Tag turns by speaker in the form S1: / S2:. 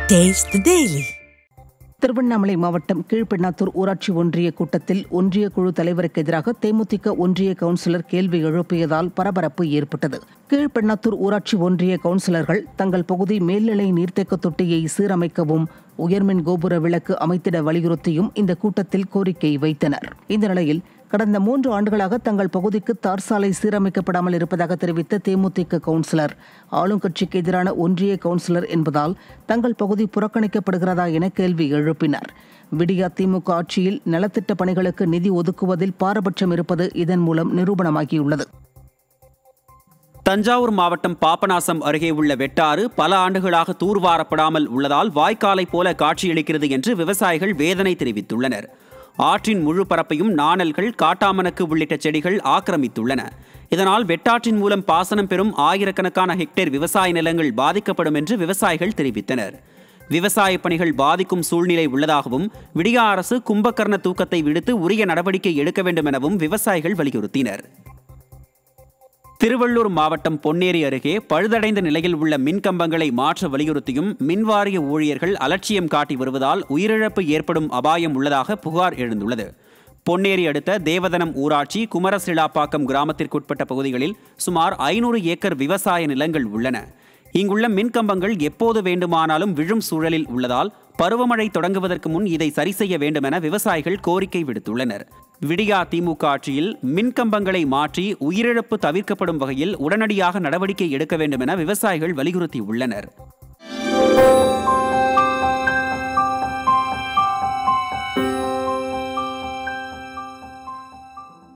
S1: Taste the Daily.
S2: Tiruvannamalai மாவட்டம் கீழ்பெண்ணாத்தூர் ஊராட்சி ஒன்றிய கூட்டத்தில் ஒன்றிய குழு தலைவருக்கு எதிராக தேமுதிக ஒன்றிய கவுன்சிலர் கேள்வி எழுப்பியதால் பரபரப்பு ஏற்பட்டது கீழ்பெண்ணாத்தூர் ஊராட்சி ஒன்றிய கவுன்சிலர்கள் தங்கள் பகுதி மேல்நிலை நீர்த்தேக்க தொட்டியை சீரமைக்கவும் உயர்மின் கோபுர விளக்கு அமைத்திட வலியுறுத்தியும் இந்த கூட்டத்தில் கோரிக்கை வைத்தனர் இந்த நிலையில் கடந்த மூன்று ஆண்டுகளாக தங்கள் பகுதிக்கு தார் சாலை சீரமைக்கப்படாமல் இருப்பதாக தெரிவித்த தேமுதிக கவுன்சிலர் ஆளுங்கட்சிக்கு எதிரான ஒன்றிய கவுன்சிலர் என்பதால் தங்கள் பகுதி புறக்கணிக்கப்படுகிறதா என கேள்வி எழுப்பினார் விடியா திமுக ஆட்சியில் நலத்திட்ட பணிகளுக்கு நிதி ஒதுக்குவதில் பாரபட்சம் இருப்பது இதன் மூலம் நிரூபணமாகியுள்ளது
S3: தஞ்சாவூர் மாவட்டம் பாபநாசம் அருகே உள்ள வெட்டாறு பல ஆண்டுகளாக தூர்வாரப்படாமல் உள்ளதால் வாய்க்காலை போல காட்சியளிக்கிறது என்று விவசாயிகள் வேதனை தெரிவித்துள்ளனர் ஆற்றின் முழு பரப்பையும் நாணல்கள் காட்டாமணக்கு உள்ளிட்ட செடிகள் ஆக்கிரமித்துள்ளன இதனால் வெட்டாற்றின் மூலம் பாசனம் பெறும் ஆயிரக்கணக்கான ஹெக்டேர் விவசாய நிலங்கள் பாதிக்கப்படும் என்று விவசாயிகள் தெரிவித்தனர் விவசாய பணிகள் பாதிக்கும் சூழ்நிலை உள்ளதாகவும் விடியா அரசு கும்பகர்ண தூக்கத்தை விடுத்து உரிய நடவடிக்கை எடுக்க வேண்டும் எனவும் விவசாயிகள் வலியுறுத்தினர் திருவள்ளூர் மாவட்டம் பொன்னேரி அருகே பழுதடைந்த நிலையில் உள்ள மின்கம்பங்களை மாற்ற வலியுறுத்தியும் மின்வாரிய ஊழியர்கள் அலட்சியம் காட்டி வருவதால் உயிரிழப்பு ஏற்படும் அபாயம் உள்ளதாக புகார் எழுந்துள்ளது பொன்னேரி அடுத்த தேவதனம் ஊராட்சி குமரசிலாப்பாக்கம் கிராமத்திற்குட்பட்ட பகுதிகளில் சுமார் ஐநூறு ஏக்கர் விவசாய நிலங்கள் உள்ளன இங்குள்ள மின்கம்பங்கள் எப்போது வேண்டுமானாலும் விழும் சூழலில் உள்ளதால் பருவமழை தொடங்குவதற்கு முன் இதை சரி செய்ய வேண்டும் என விவசாயிகள் கோரிக்கை விடுத்துள்ளனர் விடியா திமுக ஆட்சியில் மின்கம்பங்களை மாற்றி உயிரிழப்பு தவிர்க்கப்படும் வகையில் உடனடியாக நடவடிக்கை எடுக்க வேண்டும் என விவசாயிகள் வலியுறுத்தியுள்ளனர்